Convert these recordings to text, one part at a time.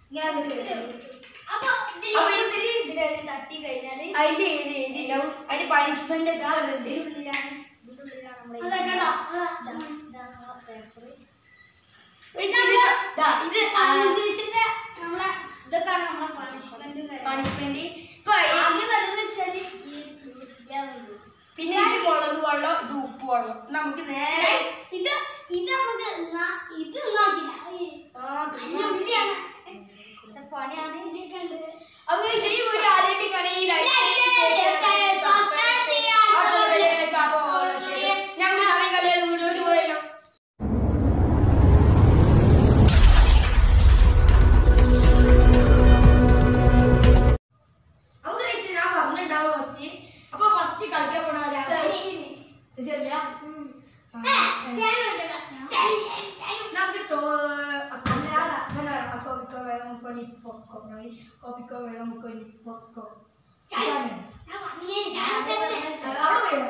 ഞാൻ വിളിക്കാം. അപ്പൊ അപ്പൊ ഇതില് ഇതില് തട്ടി കഴിഞ്ഞാല് അതിന്റെ ഏത് ഏതിണ്ടാവും അതിന് പണിഷ്മെന്റ് ഒക്കെ ഉണ്ട് ഇതിനുള്ളിലാണ് ഇതിനുള്ളിലാണ് നമ്മളെ അതെ, കേട്ടോ? ഇതാ, ഇതാണ് ആ paper. Guys, ഇത് ദാ, ഇത് ഇംഗ്ലീഷിന്റെ നമ്മളെ ഇതൊക്കെയാണ് നമ്മളെ പണിഷ്മെന്റ് പണിഷ്മെന്റ് ഇപ്പൊ ഈ- ആദ്യം വരുന്നത് വെച്ചാല് ഈ ഇതാവുള്ളൂ. പിന്നെ ഇത് മുളക് വെള്ളം ഇത് ഉപ്പ് വെള്ളം നമുക്ക് നേരെ Guys, ഇത് ഇത് നമുക്ക് ന- ഇത് നോക്കില്ല ആ, അതിന്റെ ഉള്ളിലാണ് പക്ഷെ പണിയാണ് ഇതിലൊക്കെ ഉണ്ട് അപ്പൊ guys, ഈ വീഡിയോ ആദ്യമായിട്ട് കാണുക ഈ like ചെയ്യ്, share ചെയ്യ്, subscribe ചെയ്യ്, അടുത്ത വീഡിയോയിലേക്ക് അപ്പൊ ശരി. ഞങ്ങൾ സമയം കളയാതെ വീട്ടിലോട്ട് പോയല്ലോ അപ്പൊ guys, ഞാൻ പറഞ്ഞിട്ടുണ്ടാവും ഫസ്റ്റ് അപ്പൊ ഫസ്റ്റ് കളിക്കാൻ പോണ ആരാ? ശരിയല്ല നമുക്ക് ടോ കോപ്പിക്കോ വേഗം കൊനി പൊക്കോ കോപ്പിക്കോ വേഗം കൊനി പൊക്കോ അവിടെ പോയോ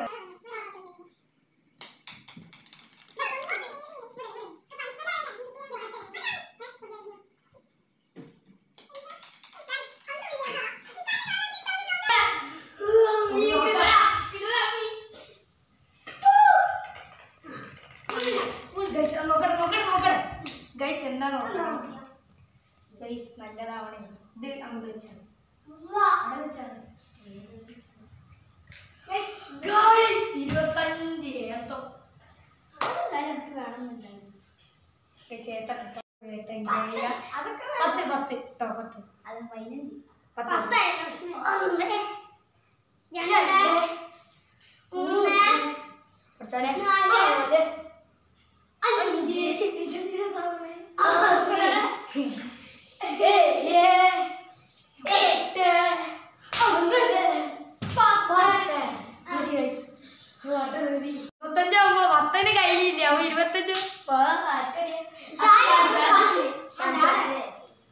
ഗൈസ് നോക്കട്ടെ നോക്കട്ടെ നോക്കട്ടെ ഗൈസ് എന്താ നോക്കണം ഗൈസ് നല്ലതാവണേ ഇത് അങ്ങോട്ട് വെച്ചാൽ അവിടെ വെച്ചാണ് ഗൈസ് ഇരുപത്തഞ്ച് ഏത്തോ അതെന്തായാലും എനിക്ക് വേണമെന്നുണ്ടായിരുന്നു ഗൈസ് ഏത്ത കിട്ടാൻ ഏത്തങ്ങ അതൊക്കെ പത്ത് പത്ത് കേട്ടോ പത്ത് അത് പതിനഞ്ച് പത്ത് പത്തായിരം പ്രശ്നം ഒന്ന് രണ്ട് മൂന്ന് കുറച്ചാലേ നാല് അഞ്ച് അഞ്ച് ഇതെന്തിനാ സാധനം? ആറ് ഏഴ് എട്ട് ഒമ്പത് പത്ത് മതി ഗൈസ് ഇരുപത്തഞ്ചാവുമ്പോ പത്തിന് കയ്യിലില്ല അപ്പൊ ഇരുപത്തഞ്ച് അതാണ്.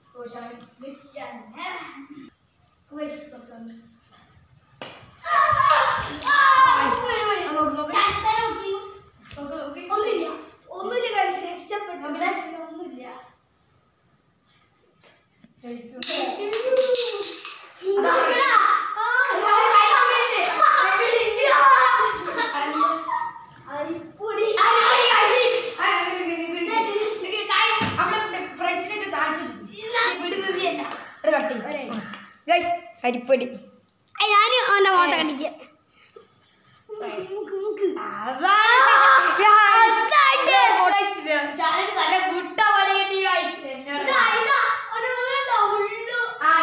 ഒന്നുമില്ല ഒന്നുമില്ല കഴിച്ച് രക്ഷപ്പെട്ടു നോക്കട്ടെ. ഒന്നുമില്ല നോക്കടാ. അരിപ്പൊടി അരിപ്പൊടി ഞാന് അവന്റെ മുഖത്ത് കടിച്ച് ഇതാ, ഇതാ, ഒരു മുഖം ഉള്ളു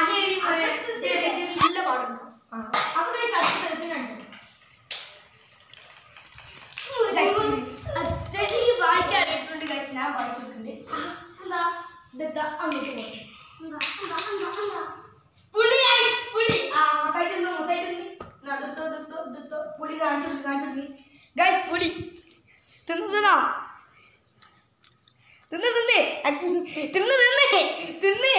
ഞാൻ പഠിച്ചിട്ടുണ്ട് എന്താ ഇതെന്താ അങ്ങോട്ട് പോകും എന്താ എന്താ എന്താ എന്താ പുളിയായി പുളി ആ മുട്ടായിട്ടുണ്ട് മുട്ടായിട്ടുണ്ട് എടുത്തോ എടുത്തോ എടുത്തോ പുളി കാണിച്ചു കാണിച്ചു ഗൈസ് പുളി തിന്നു തിന്നോ തിന്ന് തിന്ന് തിന്ന് തിന്ന് തിന്ന്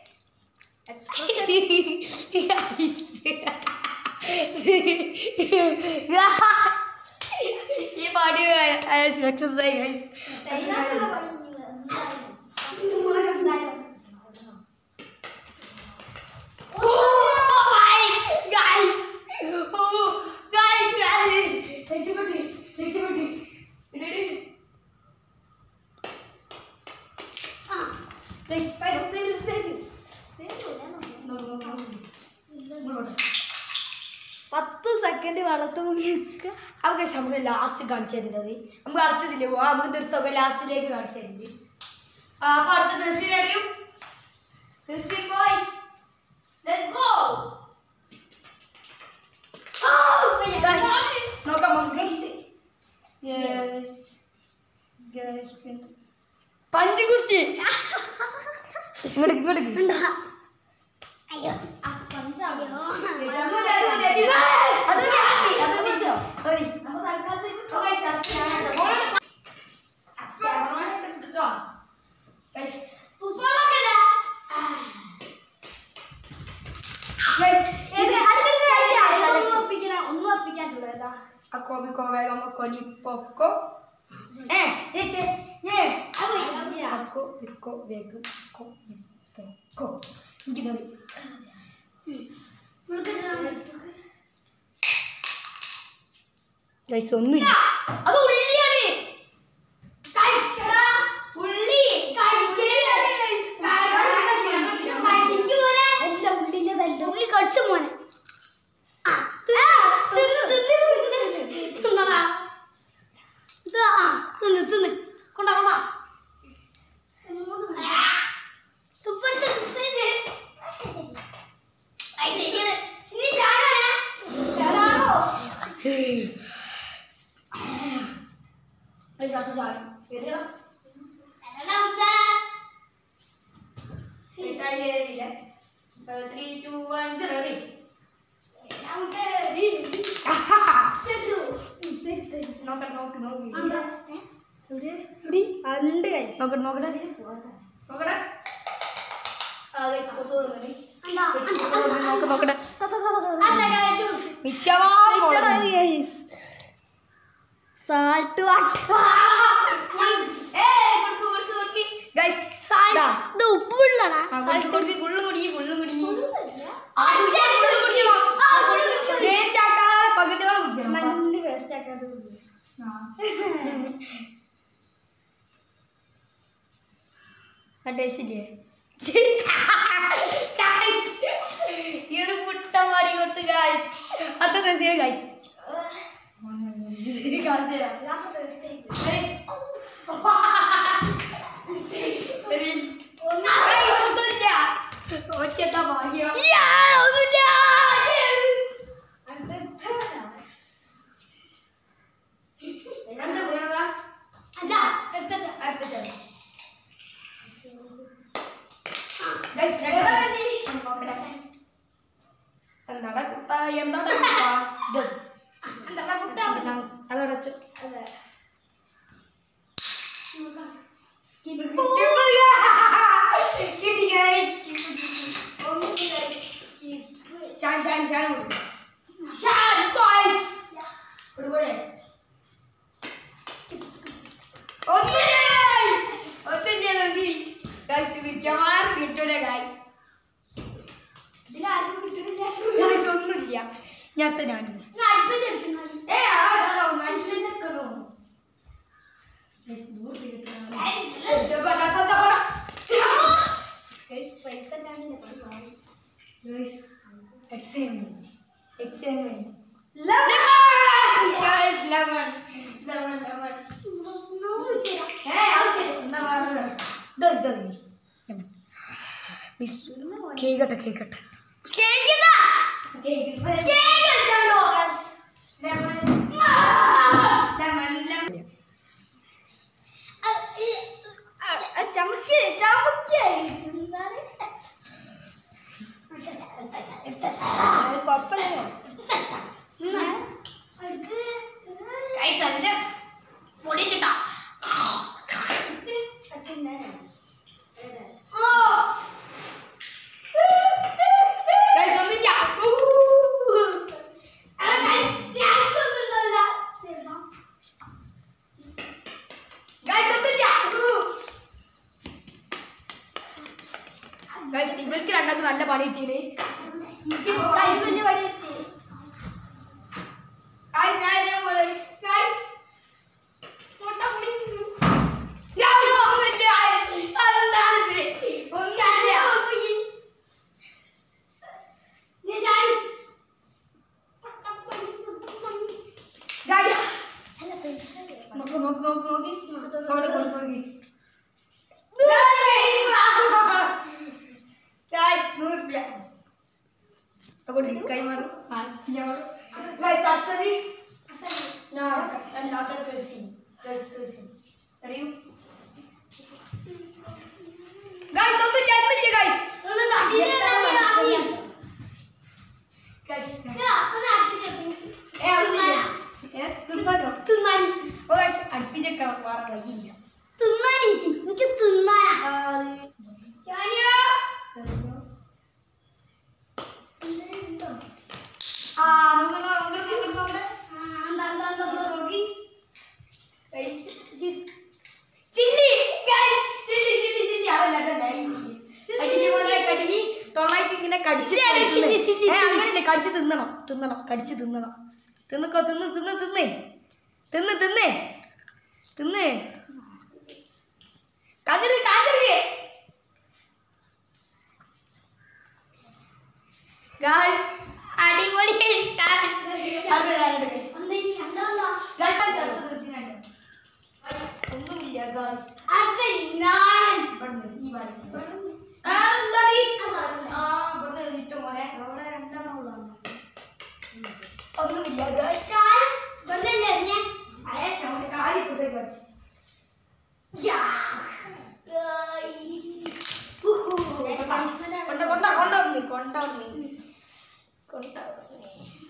ഈ പാടി സക്സസ് ആയി ഗൈസ് തൈരാക്കുള്ള പണി ഇനി വേറെ എന്തായാലും. പച്ചമുളക് എന്തായാലും. തരും, തരും, തരും. തരൂല നമുക്ക്. പത്ത് സെക്കൻഡ് വളർത്ത് മുങ്ങി നിൽക്കുക നമുക്ക് നമുക്ക് ലാസ്റ്റ് കാണിച്ചു തരുന്നത് നമുക്ക് അടുത്തതില്ലേ പോവാം നമുക്ക് നിർത്തമൊക്കെ ലാസ്റ്റിലേക്ക് കാണിച്ചു തരുന്നത് ആ അപ്പൊ അടുത്ത തെർസി അറിയും തെർസി പോയി ലെറ്റ്സ് ഗോ നോക്കാം നമുക്ക് യെസ് ഗൈസ് പഞ്ച് കുസ്തി ഇങ്ങോട്ട് ഇങ്ങോട്ട് അയ്യോ ആ സ്പഞ്ചാണ്. അത് മതി, അത് മതി, അത് മതി. അത് മതി, അത് മതി, അത് മതി. അത് മതി. അപ്പൊ തൽക്കാലത്തേക്ക് ഓ, guys, അത് ഞാനാണ്. മോളെ- ക്യാമറമാൻ എടുത്തിട്ടോ. Guys, ഉപ്പൊക്കെ ഇടാ. guys, ഇത് ഇത് അടുത്തത് കഴിഞ്ഞാ അടുത്ത ഒന്നും ഉറപ്പിക്കണ ഒന്നും ഉറപ്പിക്കാനുള്ള ഏതാ Ako biko vega mo koni poko. Eh, dice, ne. അത് പോയി. അതിയാ. Ako biko vega ko. കോ എനിക്ക് തോന്നി ഗൈസ് ഒന്നുമില്ല അത് ഉള്ളിയാണ് ഉള്ളി അല്ല ഉള്ളിലതല്ല ഉള്ളി കടിച്ചു മോനെ തിന്ന് തിന്ന് കൊണ്ടാ കൊണ്ടാ തുപ്പരുത് തുപ്പരുത് ഐ ശരിയാണ് ഇനി ഞാനാണ് ഞാനാണോ ഗൈസ് അടുത്ത സാധനം ശരിയാ രണ്ടാമത്തെ ത്രീ ടു വൺ സീറോ രണ്ടാമത്തെ നോക്കട്ടെ നോക്ക് നോക്ക് എന്താ എവിടെ എവിടെ ഉണ്ട് കൈസ് നോക്കട്ടെ നോക്കട്ടെ നോക്കട്ടെ ആ ഗൈസ് പുറത്തു തോന്നി നോക്ക് നോക്കട്ടെ മിക്കവാറും മുളക്. സാൾട്ട് Guys, ദാ. ഇത് ഉപ്പുള്ളടാ ആ, കൊടുക്ക്, കൊടുക്ക്, ഫുള്ളും കുടിക്ക്, ഫുള്ളും കുടിക്ക്. ആ, അഞ്ച് കുടിക്ക്, ഫുള്ളും കുടിക്കണം. ആ, ഫുള്ളും കുടിക്കണം. Waste ആക്കാതെ പകുതിയോളം കുടിക്കണം. നല്ല വേസ്റ്റ് ആക്കാതെ ആ. ആ ടേസ്റ്റ് ഇല്ലേ Guys, ഈ ഒരു മുട്ട മാടി കൊടുത്ത് ഗായ്സ് അടുത്ത ടേസ്റ്റ് ഗായ്സ് കാണിച്ചു തരാം ശരി. ശരി. ഏയ്, ഒന്നുമില്ല. ഒറ്റത്തെ ഭാഗ്യം രണ്ട് വീണതാ അല്ല എടുത്തച്ച അടുത്ത ചേട്ടൻ Guys, രണ്ട് നോക്കട്ടെ. എന്താടാ കുട്ട എന്താടാ കുട്ട ഇത് എന്താ കുട്ട അതടച്ചു സ്കിപ്പ് കിട്ടി guys. ഷാൻ ഷാൻ ഷാൻ കൊടുക്ക്. ഷാൻ guys. കൊടുക്കൂടെ? ഒന്നില്ല guys. ഒന്നില്ല നസി. Guys, ഇത് മിക്കവാറും കിട്ടൂല guys. ഇതിലാർക്കും കിട്ടണില്ല Guys, ഒന്നുമില്ല ഞാൻ അടുത്ത ഞാൻ guys. അടുപ്പിച്ചെടുക്കുന്നത് ഏ ആ ആ, നല്ല നിൽക്കണോ Guys, നൂറ് രൂപ കിട്ടണം. ഇത് പറ, പറ, പറ. പൈസ Guys, exam. Exam. Lemon! Guys, lemon. Lemon, lemon. Hey, okay. എന്നാ വേറെ ഇതാ ഇതാ guys. Lemon. Miss, cake കട്ടെ cake കട്ടെ Lemon. Lemon, lemon. ചമക്ക് ചമക്ക് എന്താണ് കൊഴപ്പമില്ലല്ലോ Guys, അതിന്റെ പൊടി കിട്ടാ Guys, ഒന്നില്ല Ooh. Guys, ഒന്നില്ല Ooh. Guys, ഇവർക്ക് രണ്ടാൾക്ക് നല്ല പണി കിട്ടീന് Guys, ഞാൻ ഇതേപോലെ Guys, ഞാൻ ഒന്നുമില്ല എന്താണിത് ഒന്നുമില്ല Guys, നോക്ക് നോക്ക് നോക്ക് നോക്കി അവിടെ കൊടുക്ക് കൊടുക്ക് Guys, നൂറ് രൂപ കൊടുക്ക് കൈമാറും ആ ഞാൻ Guys, അടുത്തത് ഞാൻ അടക്കാം. അല്ലാത്ത ഡ്രസ്സിങ് ഡ്രസ്സിങ് അറിയൂ Guys, ഒന്നുമില്ല ഒന്നുമില്ല guys. Guys, ഏ, ഒന്നുമില്ല. ഏ, തിന്നാനോ? ഓ, guys, അടുപ്പിച്ചൊക്കെ വേറെ വഴിയില്ല എനിക്ക് തിന്നാനാ ആ, അത് ആ നോക്ക് നോക്ക് നോക്ക് നോക്ക് നോക്ക്. നോക്കി. Guys, ചി- chilli Guys, chilli chilli chilli അതല്ല അതല്ല ഈ ചില്ലി. ആ ചില്ലി കടിച്ച് ചില്ലി, തിന്ന്. ചില്ലി, ചില്ലി, ഏ, ചില്ലി. അങ്ങനെയല്ലേ കടിച്ച് തിന്നണം തിന്നണം കടിച്ച് തിന്നണം തിന്നക്കോ തിന്ന് തിന്ന് തിന്നേ തിന്ന് തിന്നേ തിന്ന് കതിര് കതിര് ഗായ്സ് അടിപൊളി ഗായ്സ്. അടുത്ത കാര്യം guys. ഒന്നിന് രണ്ടാമതാ. Guys, guys, അടുത്ത ദിവസം കണ്ടോ? Guys, ഒന്നുമില്ല ഗായ്സ് അടുത്ത ഞാൻ. ഇവിടുന്ന് ഈ വാരി. ഇവിടെ ആ, എന്താടി? അതാണ്. ആ, ഇവിടുന്ന് ഇട്ടോ മോനെ. അവിടെ രണ്ടെണ്ണം ഉള്ളതാണ്. ഒന്നുമില്ല ഗായ്സ് കാൽ വെറുതെ അല്ലേ എറിഞ്ഞേ? അതെ നമ്മുടെ കാലി ഇപ്പുറത്തേക്ക് വെച്ച് യാ. ഉഹു. കൊണ്ട കൊണ്ട കൊണ്ടോണ്ണി കൊണ്ടോണ്ണി കൊണ്ടോണ്ണി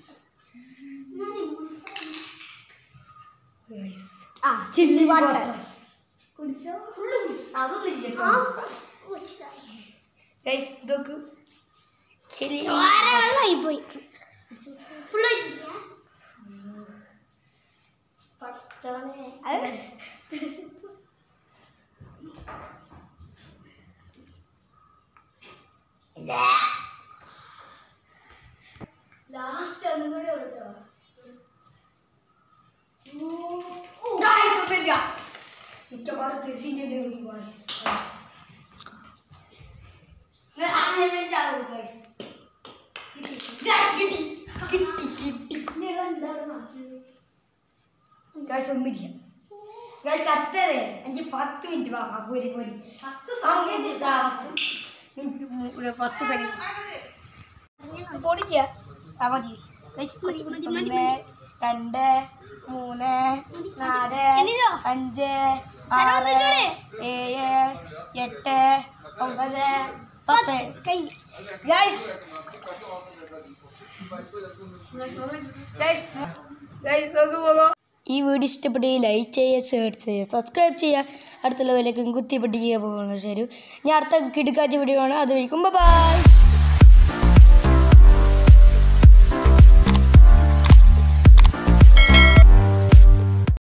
ഗായ്സ് ആ ചില്ലി വാട്ടർ കുടിച്ചോ? ഫുള്ള് കുടിച്ചു അതൊന്നും ഇല്ല ആ, കേട്ടോ കുടിച്ചതായി. ഗൈസ് ഇതൊക്കെ ശരി ചോര വെള്ളമായി പോയി ഫുള്ള് ഒഴിച്ചില്ല? പടച്ചോനെ. അത് ലാസ്റ്റ് ഒന്നും കൂടി വിളിച്ചോ ഗായ്സ് ഒന്നുമില്ല മിക്കവാറും തെസിൻ്റെ അസൈൻമെന്റ് ആവും ഗൈസ് കിട്ടി ഗൈസ് കിട്ടി കിട്ടി കിട്ടി ഗൈസ് ഒന്നുമില്ല ഗൈസ് അത്തരേ അഞ്ച് പത്ത് മിനിറ്റ് വാ വാ, പോരി പോരി പത്ത് സെക്കൻഡ് പത്ത് സെക്കൻഡ് പൊടിക്കുക ആ മതി ഗൈസ് ഒന്ന് രണ്ട് മൂന്ന് നാല് എണീറ്റോ? അഞ്ച് തല ആറ് ഒന്നിച്ചൂടെ? ഏഴ് എട്ട് ഒമ്പത് പത്ത് കഴിഞ്ഞു ഗൈസ് ഗൈസ് ഗൈസ് നോക്ക് പോകോ ഈ വീഡിയോ ഇഷ്ടപ്പെടുകയും ലൈക്ക് ചെയ്യുക ഷെയർ ചെയ്യുക സബ്സ്ക്രൈബ് ചെയ്യുക അടുത്തുള്ള വിലക്കും കുത്തിപ്പെട്ടിക്കുക പോകുന്ന ശരി ഞാൻ അടുത്ത കിടക്കാച്ച വീഡിയോ ആണ് അത് വഴിക്കും ബൈ